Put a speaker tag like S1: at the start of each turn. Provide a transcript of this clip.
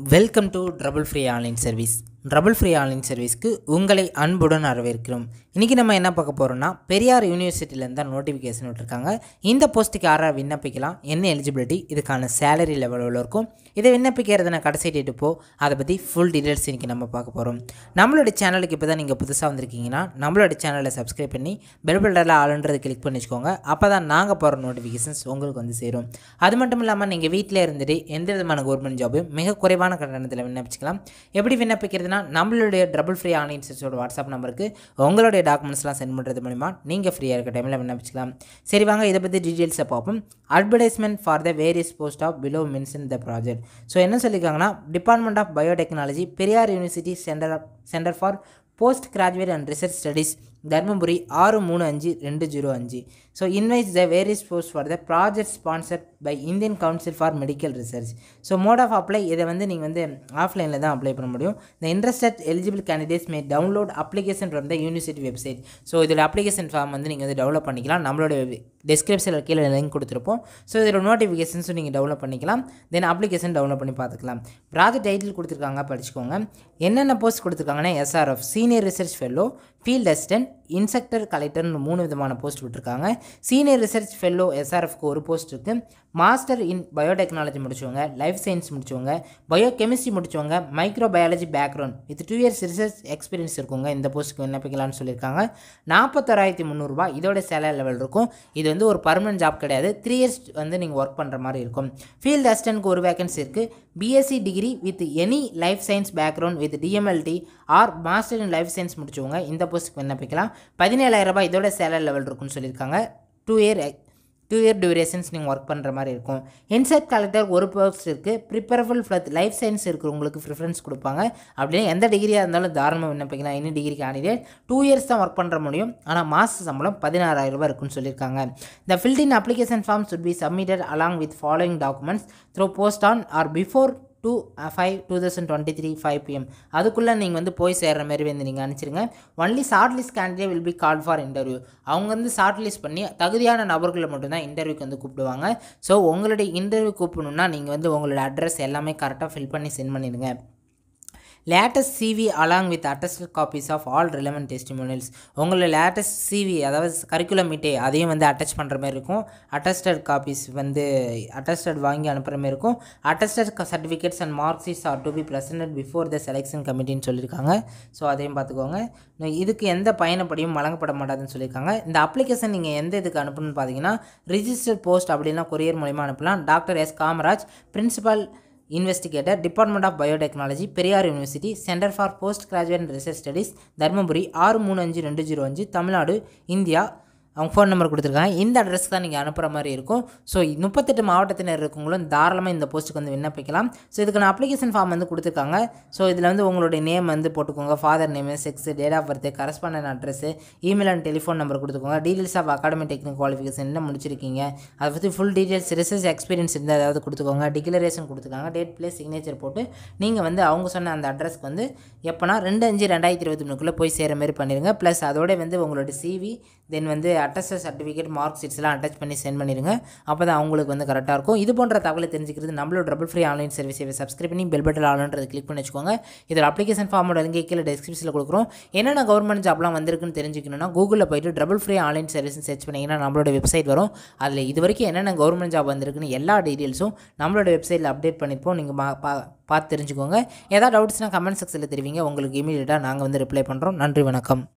S1: welcome to trouble free online service trouble free online சர்வீஸ்க்கு உங்களை அன்புடன் வரவேற்கிறோம் இன்றைக்கி நம்ம என்ன பார்க்க போகிறோம்னா பெரியார் யூனிவர்சிட்டியிலேருந்து தான் நோட்டிஃபிகேஷன் விட்டுருக்காங்க இந்த போஸ்ட்டுக்கு யாராக விண்ணப்பிக்கலாம் என்ன எலிஜிபிலிட்டி இதுக்கான சேலரி லெவல் எவ்வளோ இருக்கும் இதை விண்ணப்பிக்கிறது நான் கடைசி டேட்டு போ அதை பற்றி ஃபுல் டீட்டெயில்ஸ் இன்றைக்கி நம்ம பார்க்க போகிறோம் நம்மளோட சேனலுக்கு இப்போ தான் நீங்கள் புதுசாக வந்திருக்கீங்கன்னா நம்மளோட சேனலை சப்ஸ்கிரைப் பண்ணி பெல் பட்டனில் ஆளுன்றது கிளிக் பண்ணி வச்சுக்கோங்க அப்போ தான் நாங்கள் போகிற நோட்டிஃபிகேஷன்ஸ் உங்களுக்கு வந்து சேரும் அது மட்டும் இல்லாமல் நீங்கள் வீட்டில் இருந்துட்டு எந்த விதமான கவர்மெண்ட் ஜாபும் மிக குறைவான கட்டணத்தில் விண்ணப்பிச்சுக்கலாம் எப்படி விண்ணப்பிக்கிறதுனா நம்மளுடைய ட்ரபிள் ஃப்ரீ ஆன்லைன் சர்ச்சோட வாட்ஸ்அப் நம்பருக்கு உங்களுடைய டாக்குமெண்ட்ஸ்லாம் சென்ட் பண்ணுறது மூலிமா நீங்கள் ஃப்ரீயாக இருக்க டைமில் விண்ணப்பிச்சுக்கலாம் சரி வாங்க இதை பற்றி டீட்டெயில்ஸை பார்ப்போம் advertisement for the various post of below mention the project so என்ன சொல்லியிருக்காங்கன்னா department of biotechnology Periyar university centre centre for post graduate and research studies Dharmapuri ஆறு மூணு அஞ்சு ரெண்டு ஜீரோ அஞ்சு so invites the various post for the project sponsored by Indian Council for Medical Research so mode of apply இதை வந்து நீங்கள் வந்து ஆஃப்லைனில் தான் அப்ளை பண்ண முடியும் the interested eligible candidates May download application from the university website so இதோட application form வந்து நீங்கள் வந்து டெவலப் பண்ணிக்கலாம் நம்மளோட டிஸ்கிரிப்ஷனில் கீழே லிங்க் கொடுத்துருப்போம் ஸோ இதோட நோட்டிஃபிகேஷன்ஸும் நீங்கள் டெவலப் பண்ணிக்கலாம் தென் அப்ளிகேஷன் டெவலப் பண்ணி பார்த்துக்கலாம் ப்ராஜெக்ட் டைட்டில் கொடுத்துருக்காங்க படிச்சுக்கோங்க என்னென்ன போஸ்ட் கொடுத்துருக்காங்கன்னா SRF senior research fellow field assistant insect கலெக்டர்னு மூணு விதமான போஸ்ட் விட்டுருக்காங்க சீனியர் ரிசர்ச் ஃபெல்லோ எஸ்ஆர்எஃப்க்கு ஒரு போஸ்ட் இருக்குது மாஸ்டர் இன் பயோடெக்னாலஜி முடிச்சவங்க லைஃப் சயின்ஸ் முடிச்சவங்க பயோ கெமிஸ்ட்ரி முடிச்சவங்க micro biology background with two years research experience இருக்குங்க இந்த போஸ்ட்டுக்கு விண்ணப்பிக்கலாம்னு சொல்லியிருக்காங்க நாற்பத்தோராயிரத்தி முந்நூறுரூபா இதோட சேலரி லெவல் இருக்கும் இது வந்து ஒரு பர்மனன்ட் ஜாப் கிடையாது த்ரீ இயர்ஸ் வந்து நீங்கள் ஒர்க் பண்ணுற மாதிரி இருக்கும் ஃபீல்ட் அசிஸ்டன்ட்க்கு ஒரு வேகன்சி இருக்குது BSc degree with any life science background with DMLT or master in life science முடிச்சவங்க இந்த போஸ்ட்டுக்கு விண்ணப்பிக்கலாம் பதினேழாயிரம் ரூபாய் இதோட சேலரி லெவல் இருக்குன்னு சொல்லியிருக்காங்க two year two year durations நீங்கள் ஒர்க் பண்ணுற மாதிரி இருக்கும் இன்செட் கலெக்டர் ஒரு போஸ்ட் இருக்குது ப்ரிப்பரபிள் ஃப்ளத் லைஃப் சயின்ஸ் இருக்கிறவங்களுக்கு ப்ரிஃபரன்ஸ் கொடுப்பாங்க அப்படியே எந்த டிகிரியாக இருந்தாலும் தாராளமாக விண்ணப்பிக்கலாம் any degree candidate two years தான் ஒர்க் பண்ணுற முடியும் ஆனால் மாத சம்பளம் பதினாறாயிரம் ரூபாய் இருக்குன்னு சொல்லியிருக்காங்க the filled in application form should be submitted along with following documents through post on or before two five two thousand twenty three five PM அதுக்குள்ளே நீங்கள் வந்து போய் சேர்கிற மாதிரி வந்து நீங்கள் அனுப்பிச்சிருங்க only short list candidate will be call for interview அவங்க வந்து ஷார்ட் லிஸ்ட் பண்ணி தகுதியான நபர்களை மட்டும்தான் இன்டர்வியூக்கு வந்து கூப்பிடுவாங்க ஸோ உங்களுடைய இன்டர்வியூ கூப்பிடணுன்னா நீங்கள் வந்து உங்களோட அட்ரஸ் எல்லாமே கரெக்டாக ஃபில் பண்ணி சென்ட் பண்ணிடுங்க latest CV along with attested copies of all relevant testimonials உங்களோட லேட்டஸ்ட் சிவி அதாவது கரிக்குலம் மீட்டே அதையும் வந்து அட்டாச் பண்ணுற மாதிரி இருக்கும் அட்டஸ்டட் காப்பீஸ் வந்து அட்டஸ்டட் வாங்கி அனுப்புகிற மாதிரி இருக்கும் attested certificates and mark sheets are to be present before the selection கமிட்டின்னு சொல்லியிருக்காங்க ஸோ அதையும் பார்த்துக்கோங்க இதுக்கு எந்த பயணப்படியும் வழங்கப்பட மாட்டாதுன்னு சொல்லியிருக்காங்க இந்த அப்ளிகேஷன் நீங்கள் எந்த இதுக்கு அனுப்பணும்னு பார்த்தீங்கன்னா ரிஜிஸ்டர் போஸ்ட் அப்படின்னா கொரியர் மூலிமா அனுப்பலாம் doctor S Kamaraj principal investigator department of biotechnology Periyar university centre for post graduate and research studies Dharmapuri ஆறு மூணு அஞ்சு ரெண்டு ஜீரோ அஞ்சு தமிழ்நாடு இந்தியா அவங்க ஃபோன் நம்பர் கொடுத்துருக்காங்க இந்த அட்ரஸ் தான் நீங்கள் அனுப்புகிற மாதிரி இருக்கும் ஸோ முப்பத்தெட்டு மாவட்டத்தினர் இருக்கவங்களும் தாராளமாக இந்த போஸ்ட்டுக்கு வந்து விண்ணப்பிக்கலாம் ஸோ இதுக்கான அப்ளிகேஷன் ஃபார்ம் வந்து கொடுத்துருக்காங்க ஸோ இதில் வந்து உங்களுடைய நேம் வந்து போட்டுக்கோங்க father name sex date of birth correspondent address email and telephone number கொடுத்துக்கோங்க details of academic technic qualification என்ன முடிச்சிருக்கீங்க அதை பற்றி ஃபுல் டீட்டெயில்ஸ் ரிசர்ச் எக்ஸ்பீரியன்ஸ் இருந்தால் ஏதாவது கொடுத்துக்கோங்க டிக்ளரேஷன் கொடுத்துருக்காங்க டேட் பிளேஸ் சிக்னேச்சர் போட்டு நீங்கள் வந்து அவங்க சொன்ன அந்த அட்ரஸ்க்கு வந்து எப்போனா ரெண்டு அஞ்சு ரெண்டாயிரத்தி இருபத்தி மூணுக்குள்ளே போய் சேர மாதிரி பண்ணிடுங்க ப்ளஸ் அதோட வந்து உங்களோட சிவி தென் வந்து அட்டஸ்டட் சர்டிஃபிகேட் மார்க் ஷீட்ஸ்லாம் அட்டாச் பண்ணி சென்ட் பண்ணிடுங்க அப்போ தான் அவங்களுக்கு வந்து கரெக்டாக இருக்கும் இது போன்ற தகவலை தெரிஞ்சுக்கிறது நம்மளோட டபுள் ஃப்ரீ ஆன்லைன் சர்வீஸை சப்ஸ்கிரைப் பண்ணி பெல் பட்டன் ஆன்ன்றது கிளிக் பண்ணி வச்சுக்கோங்க இதில் அப்ளிகேஷன் ஃபார்மோட லிங்க் கீழே டிஸ்கிரிப்ஷனில் கொடுக்குறோம் என்னென்ன கவர்மெண்ட் ஜாப்லாம் வந்திருக்குன்னு தெரிஞ்சுக்கணும்னா கூகுளில் போயிட்டு double free online service search பண்ணிங்கன்னா நம்மளோட வெப்சைட் வரும் அதில் இது வரைக்கும் என்னென்ன கவர்மெண்ட் ஜாப் வந்திருக்குன்னு எல்லா டீட்டெயில்ஸும் நம்மளோட வெப்சைட்டில் அப்டேட் பண்ணியிருப்போம் நீங்கள் பா பார்த்து தெரிஞ்சுக்கோங்க ஏதாவது டவுட்ஸ்னால் கமெண்ட் செக்ஷனில் தெரிவிங்க உங்களுக்கு இமீடியட்டாக நாங்கள் வந்து ரிப்ளை பண்ணுறோம் நன்றி வணக்கம்